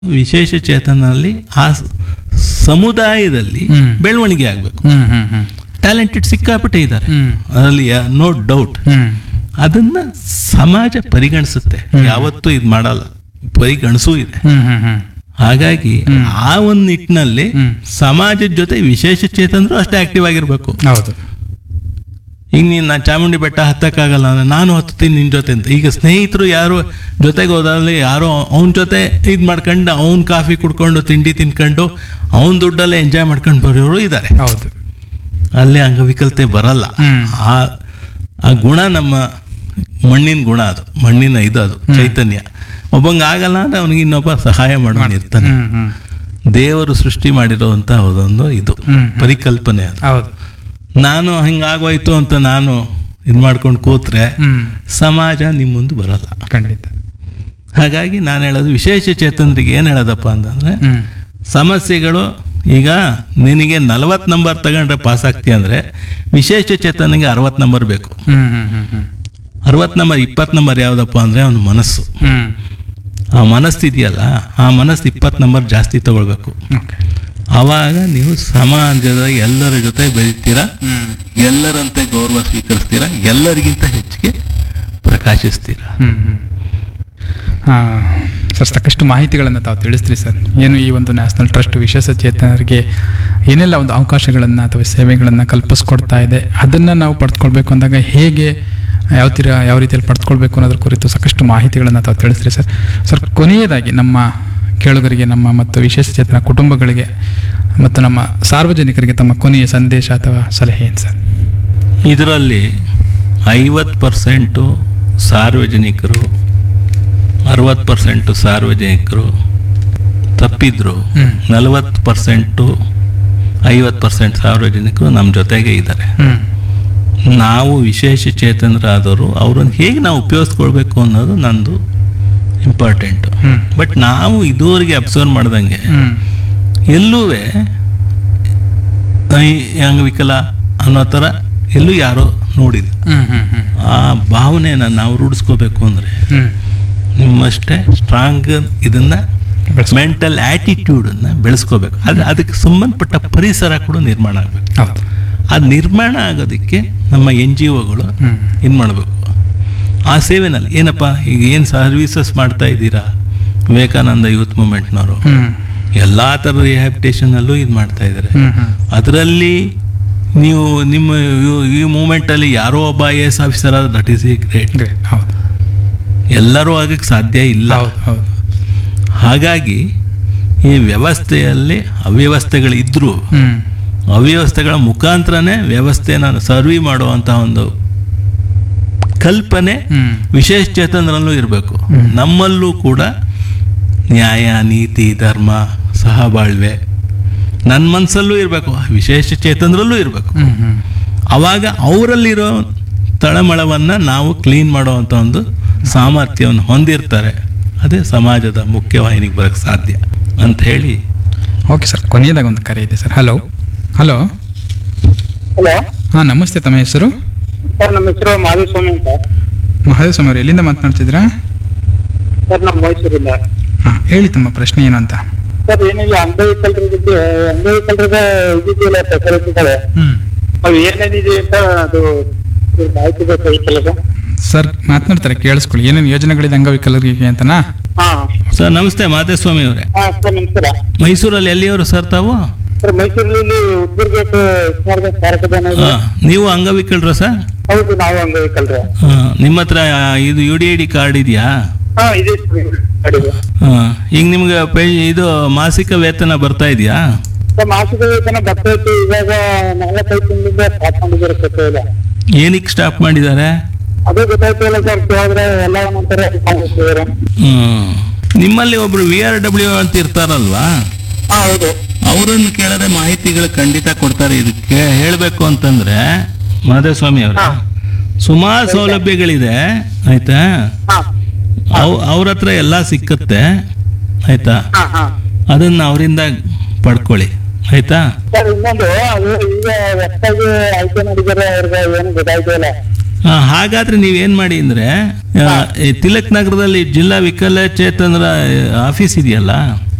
ವಿಶೇಷ ಚೇತನಲ್ಲಿ ಆ ಸ- ಸಮುದಾಯದಲ್ಲಿ ಹ್ಮ್. ಬೆಳವಣಿಗೆ ಆಗಬೇಕು ಹ್ಮ್ ಹ್ಮ್ ಹ್ಮ್ ಟ್ಯಾಲೆಂಟೆಡ್ ಸಿಕ್ಕಾಪಟ್ಟೆ ಇದ್ದಾರೆ ಹ್ಮ್ ಅದರಲ್ಲಿ ನೋ ಡೌಟ್ ಹ್ಮ್ ಅದನ್ನ ಸಮಾಜ ಪರಿಗಣಿಸುತ್ತೆ ಯಾವತ್ತೂ ಇದು ಮಾಡಲ್ಲ ಪರಿಗಣಿಸೂ ಇದೆ ಹ್ಮ್ ಹ್ಮ್ ಹ್ಮ್ ಹಾಗಾಗಿ ಆ ಒಂದು ನಿಟ್ಟಿನಲ್ಲಿ ಹ್ಮ್. ಸಮಾಜದ ಜೊತೆ ವಿಶೇಷ ಚೇತನರು ಅಷ್ಟೇ ಆಕ್ಟಿವ್ ಆಗಿರ್ಬೇಕು ಹೌದು ಈಗ ನೀನು ನಾನು ಚಾಮುಂಡಿ ಬೆಟ್ಟ ಹತ್ತಕ್ಕಾಗಲ್ಲ ಅಂದ್ರೆ ನಾನು ಹತ್ತೀನಿ ನಿನ್ನ ಜೊತೆ ಅಂತ ಈಗ ಸ್ನೇಹಿತರು ಯಾರು ಜೊತೆಗೆ ಹೋದಲ್ಲಿ ಯಾರೋ ಅವನ ಜೊತೆ ಇದು ಮಾಡ್ಕೊಂಡು ಅವ್ನ ಕಾಫಿ ಕುಡ್ಕೊಂಡು ತಿಂಡಿ ತಿನ್ಕೊಂಡು ಅವನ ದುಡ್ಡಲ್ಲೇ ಎಂಜಾಯ್ ಮಾಡ್ಕೊಂಡು ಬರೋರು ಇದ್ದಾರೆ ಹೌದು ಅಲ್ಲೇ ಅಂಗವಿಕಲತೆ ಬರಲ್ಲ ಹ್ಮ್. ಆ ಆ ಗುಣ ನಮ್ಮ ಮಣ್ಣಿನ ಗುಣ ಅದು ಮಣ್ಣಿನ ಇದು ಅದು ಚೈತನ್ಯ ಒಬ್ಬಂಗೆ ಆಗಲ್ಲ ಅಂದ್ರೆ ಅವನಿಗೆ ಇನ್ನೊಬ್ಬ ಸಹಾಯ ಮಾಡೋನು ಇರ್ತಾನೆ ಹ್ಮ್ ಹ್ಮ್ ದೇವರು ಸೃಷ್ಟಿ ಮಾಡಿರುವಂತ ಒಂದು ಇದು ಹ್ಮ್. ಪರಿಕಲ್ಪನೆ ಅದು ಹೌದು ನಾನು ಹಿಂಗಾಗೋಯ್ತು ಅಂತ ನಾನು ಇದು ಮಾಡ್ಕೊಂಡು ಕೂತ್ರೆ ಹ್ಮ್ ಸಮಾಜ ನಿಮ್ಮ ಮುಂದೆ ಬರಲ್ಲ ಖಂಡಿತ ಹಾಗಾಗಿ ನಾನು ಹೇಳೋದು ವಿಶೇಷ ಚೇತನರಿಗೆ ಏನು ಹೇಳೋದಪ್ಪ ಅಂತಂದ್ರೆ ಹ್ಮ್ ಸಮಸ್ಯೆಗಳು ಈಗ ನಿನಗೆ ನಲವತ್ತು ನಂಬರ್ ತಗೊಂಡ್ರೆ ಪಾಸ್ ಆಗ್ತೀಯ ಅಂದ್ರೆ ವಿಶೇಷ ಚೇತನಿಗೆ ಅರವತ್ತು ನಂಬರ್ ಬೇಕು ಹ್ಮ್ ಹ್ಮ್ ಹ್ಮ್ ಹ್ಮ್ ಅರವತ್ತು ನಂಬರ್ ಇಪ್ಪತ್ತು ನಂಬರ್ ಯಾವುದಪ್ಪ ಅಂದ್ರೆ ಅವನ ಮನಸ್ಸು ಹ್ಮ್ ಆ ಮನಸ್ಸು ಇದೆಯಲ್ಲ ಆ ಮನಸ್ಸು ಇಪ್ಪತ್ತು ನಂಬರ್ ಜಾಸ್ತಿ ತಗೊಳ್ಬೇಕು ಓಕೆ ಆವಾಗ ನೀವು ಸಮಾಜದ ಎಲ್ಲರ ಜೊತೆ ಬೆಳಿತೀರಾ ಹ್ಮ್ ಎಲ್ಲರಂತೆ ಗೌರವ ಸ್ವೀಕರಿಸ್ತೀರಾ ಎಲ್ಲರಿಗಿಂತ ಹೆಚ್ಚಿಗೆ ಪ್ರಕಾಶಿಸ್ತೀರಾ ಹ್ಮ್ ಹ್ಮ್ ಆ, ಸರ್ ಸಾಕಷ್ಟು ಮಾಹಿತಿಗಳನ್ನು ತಾವು ತಿಳಿಸ್ತೀರಿ ಸರ್ ಏನು ಈ ಒಂದು ನ್ಯಾಷನಲ್ ಟ್ರಸ್ಟ್ ವಿಶೇಷ ಚೇತನರಿಗೆ ಏನೆಲ್ಲ ಒಂದು ಅವಕಾಶಗಳನ್ನು ಅಥವಾ ಸೇವೆಗಳನ್ನು ಕಲ್ಪಿಸ್ಕೊಡ್ತಾ ಇದೆ ಅದನ್ನು ನಾವು ಪಡೆದುಕೊಳ್ಬೇಕು ಅಂದಾಗ ಹೇಗೆ ಯಾವ ತೀರ ಯಾವ ರೀತಿಯಲ್ಲಿ ಪಡೆದುಕೊಳ್ಬೇಕು ಅನ್ನೋದ್ರ ಕುರಿತು ಸಾಕಷ್ಟು ಮಾಹಿತಿಗಳನ್ನು ತಾವು ತಿಳಿಸ್ತೀರಿ ಸರ್ ಸರ್ ಕೊನೆಯದಾಗಿ ನಮ್ಮ ಕೇಳುಗರಿಗೆ ನಮ್ಮ ಮತ್ತು ವಿಶೇಷ ಚೇತನ ಕುಟುಂಬಗಳಿಗೆ ಮತ್ತು ನಮ್ಮ ಸಾರ್ವಜನಿಕರಿಗೆ ತಮ್ಮ ಕೊನೆಯ ಸಂದೇಶ ಅಥವಾ ಸಲಹೆ ಏನು ಸರ್ ಇದರಲ್ಲಿ ಐವತ್ತು ಪರ್ಸೆಂಟು ಸಾರ್ವಜನಿಕರು ಅರವತ್ತು ಪರ್ಸೆಂಟು ಸಾರ್ವಜನಿಕರು ತಪ್ಪಿದ್ರು ಹ್ಮ್. ನಲವತ್ತು ಪರ್ಸೆಂಟು ಐವತ್ತು ಪರ್ಸೆಂಟ್ ಸಾರ್ವಜನಿಕರು ನಮ್ಮ ಜೊತೆಗೆ ಇದ್ದಾರೆ ಹ್ಞೂ ನಾವು ವಿಶೇಷ ಚೇತನರಾದವರು ಅವ್ರನ್ನ ಹೇಗೆ ನಾವು ಉಪಯೋಗಿಸ್ಕೊಳ್ಬೇಕು ಅನ್ನೋದು ನಂದು ಇಂಪಾರ್ಟೆಂಟು ಹ್ಮ್. ಬಟ್ ನಾವು ಇದುವರೆಗೆ ಅಬ್ಸರ್ವ್ ಮಾಡ್ದಂಗೆ ಹ್ಞೂ ಎಲ್ಲೂ ಅಂಗವಿಕಲ ಅನ್ನೋ ಥರ ಎಲ್ಲೂ ಯಾರೋ ನೋಡಿದೆ ಹ್ಞೂ ಹ್ಞೂ ಹ್ಞೂ ಆ ಭಾವನೆನ ನಾವು ರೂಢಿಸ್ಕೋಬೇಕು ಅಂದರೆ ಹ್ಞೂ ನಿಮ್ಮಷ್ಟೇ ಸ್ಟ್ರಾಂಗ್ ಇದನ್ನ ಬೆಳೆಸ್ಕೊ- ಮೆಂಟಲ್ ಆ್ಯಟಿಟ್ಯೂಡನ್ನು ಬೆಳೆಸ್ಕೋಬೇಕು ಆದರೆ ಅದಕ್ಕೆ ಸಂಬಂಧಪಟ್ಟ ಪರಿಸರ ಕೂಡ ನಿರ್ಮಾಣ ಆಗಬೇಕು ಹೌದು ಆ ನಿರ್ಮಾಣ ಆಗೋದಕ್ಕೆ ನಮ್ಮ ಎನ್ ಜಿ ಒಗಳು ಹ್ಞೂ ಇದು ಮಾಡಬೇಕು ಆ ಸೇವೆನಲ್ಲಿ ಏನಪ್ಪ ಈಗ ಏನು ಸರ್ವೀಸಸ್ ಮಾಡ್ತಾ ಇದ್ದೀರಾ ವಿವೇಕಾನಂದ ಯೂತ್ ಮೂಮೆಂಟ್ನವರು ಹ್ಞೂ ಎಲ್ಲ ಥರದ ರಿಹ್ಯಾಬಿಟೇಷನಲ್ಲೂ ಇದು ಮಾಡ್ತಾ ಇದ್ದಾರೆ ಹ್ಞೂ ಹ್ಞೂ ಅದರಲ್ಲಿ ನೀವು ನಿಮ್ಮ ಇವ್- ಈ ಮೂಮೆಂಟಲ್ಲಿ ಯಾರೋ ಒಬ್ಬ I A S officer that is ಈ ಗ್ರೇಟ್ ಗ್ರೇಟ್ ಹೌದು ಎಲ್ಲರೂ ಆಗಕ್ಕೆ ಸಾಧ್ಯ ಇಲ್ಲ ಹೌದು ಹೌದು ಹಾಗಾಗಿ ಈ ವ್ಯವಸ್ಥೆಯಲ್ಲಿ ಅವ್ಯವಸ್ಥೆಗಳಿದ್ರೂ ಹ್ಮ್ ಅವ್ಯವಸ್ಥೆಗಳ ಮುಖಾಂತರನೇ ವ್ಯವಸ್ಥೆನ ಸರ್ವಿ ಮಾಡುವಂಥ ಒಂದು ಕಲ್ಪನೆ ಹ್ಮ್ ವಿಶೇಷ ಚೇತನರಲ್ಲೂ ಇರಬೇಕು ನಮ್ಮಲ್ಲೂ ಕೂಡ ನ್ಯಾಯ ನೀತಿ ಧರ್ಮ ಸಹಬಾಳ್ವೆ ನನ್ನ ಮನಸ್ಸಲ್ಲೂ ಇರಬೇಕು ವಿಶೇಷ ಚೇತನರಲ್ಲೂ ಇರಬೇಕು ಹ್ಮ್ ಹ್ಮ್ ಅವಾಗ ಅವರಲ್ಲಿರೋ ತಳಮಳವನ್ನು ನಾವು ಕ್ಲೀನ್ ಮಾಡುವಂಥ ಒಂದು ಸಾಮರ್ಥ್ಯವನ್ನು ಹೊಂದಿರ್ತಾರೆ ಅದೇ ಸಮಾಜದ ಮುಖ್ಯವಾಹಿನಿಗೆ ಬರೋಕ್ಕೆ ಸಾಧ್ಯ ಅಂತ ಹೇಳಿ ಓಕೆ ಸರ್ ಕೊನೆಯದಾಗ ಒಂದು ಕರೆ ಇದೆ ಸರ್ ಹಲೋ ಹಲೋ ಹಲೋ ಹಾಂ ನಮಸ್ತೆ ತಮ್ಮ ಹೆಸರು ಸರ್ ನಮ್ಮ ಹೆಸರು ಮಾಧುಸ್ವಾಮಿ ಅಂತ ಮಹದೇವ್ ಸ್ವಾಮಿ ಅವರು ಎಲ್ಲಿಂದ ಮಾತನಾಡ್ತಿದ್ದೀರಾ ಸರ್ ನಮ್ಮ ಮೈಸೂರಿಂದ ಹಾಂ ಹೇಳಿ ತಮ್ಮ ಪ್ರಶ್ನೆ ಏನು ಅಂತ ಸರ್ ಏನಿಲ್ಲ ಅಂಗವಿಕಲರ ಬಗ್ಗೆ ಅಂಗವಿಕಲರದ ಇದಿದೆಯಲ್ಲ ಫೆಸಿಲಿಟಿಗಳು ಹ್ಞೂ ಅವು ಏನೇನಿದೆ ಅಂತ ಅದು ಮಾಹಿತಿ ಬೇಕಾಗಿತ್ತಲ್ಲ ಸರ್ ಸರ್ ಮಾತನಾಡ್ತಾರೆ ಕೇಳಿಸ್ಕೊಳ್ಳಿ ಏನೇನು ಯೋಜನೆಗಳಿದೆ ಅಂಗವಿಕಲರಿಗೆ ಅಂತನಾ ಹಾ ಸರ್ ನಮಸ್ತೆ ಮಾತೇಸ್ವಾಮಿ ಅವರೇ ಹಾ ಸರ್ ನಮಸ್ಕಾರ ಮೈಸೂರಲ್ಲಿ ಎಲ್ಲಿಯವರು ಸರ್ ತಾವು ಸರ್ ಮೈಸೂರಲ್ಲಿ ಉದ್ದುರ್ಗೇಟ್ ಸ್ಮಾರಕ ಕಾರ್ಯಕ್ರಮ ಇದೆ ಆ, ನೀವು ಅಂಗವಿಕಲರ ಸರ್ ಹೌದು ನಾವು ಅಂಗವಿಕಲರ ಆ, ನಿಮ್ಮ ಹತ್ರ ಇದು U D I D card ಇದೆಯಾ ಹಾ ಇದೆ ಸರ್ ಅಡಿಗೆ ಆ, ಈಗ ನಿಮ್ಗೆ ಪೇ ಇದು ಮಾಸಿಕ ವೇತನ ಬರ್ತಾ ಇದೆಯಾ ಸರ್ ಮಾಸಿಕ ವೇತನ ಬರ್ತಾ ಇತ್ತು ಇವಾಗ ನಾಲ್ಕೈದು ತಿಂಗಳಿಂದ ಸ್ಟಾರ್ಟ್ ಮಾಡಿದ್ದಾರೆ ಗೊತ್ತೇ ಇಲ್ಲ ಏನಕ್ಕೆ ಸ್ಟಾಪ್ ಮಾಡಿದ್ದಾರೆ ಅದೇ ಗೊತ್ತಾಯ್ತು ಇಲ್ಲ ಸರ್ ಕೇಳಿದ್ರೆ ಎಲ್ಲ ಒಂದೊಂಥರ ಮಾಡ್ತಿದ್ದಾರೆ ಹ್ಮ್. ನಿಮ್ಮಲ್ಲಿ ಒಬ್ರು ವಿ ಆರ್ ಡಬ್ಲ್ಯೂ ಅಂತ ಇರ್ತಾರಲ್ವಾ ಹಾ ಹೌದು ಅವರನ್ನು ಕೇಳಿದ್ರೆ ಮಾಹಿತಿಗಳು ಖಂಡಿತ ಕೊಡ್ತಾರೆ ಇದಕ್ಕೆ ಹೇಳಬೇಕು ಅಂತಂದ್ರೆ ಮಾಧವಸ್ವಾಮಿ ಅವರ ಹಾ. ಸುಮಾರು ಸೌಲಭ್ಯಗಳಿದೆ ಆಯ್ತಾ ಹಾ ಅವ್ ಅವ್ರ ಹತ್ರ ಎಲ್ಲ ಸಿಕ್ಕತ್ತೆ ಆಯ್ತಾ ಹಾ ಹಾ ಅದನ್ನ ಅವರಿಂದ ಪಡ್ಕೊಳ್ಳಿ ಆಯ್ತಾ ಸರ್ ಇನ್ನೊಂದು ಅದು ಈಗ ಹೊಸದಾಗಿ ಆಯ್ಕೆ ಮಾಡಿದ್ದಾರೆ ಅವ್ರಿಗೆ ಏನು ಗೊತ್ತಾಯ್ತು ಇಲ್ಲ ಆ, ಹಾಗಾದ್ರೆ ನೀವೇನ್ ಮಾಡಿ ಅಂದ್ರೆ ಆ, ಈ ತಿಲಕ್ ನಗರದಲ್ಲಿ ಜಿಲ್ಲಾ ವಿಕಲಚೇತನರ ಆಫೀಸ್ ಇದೆಯಲ್ಲ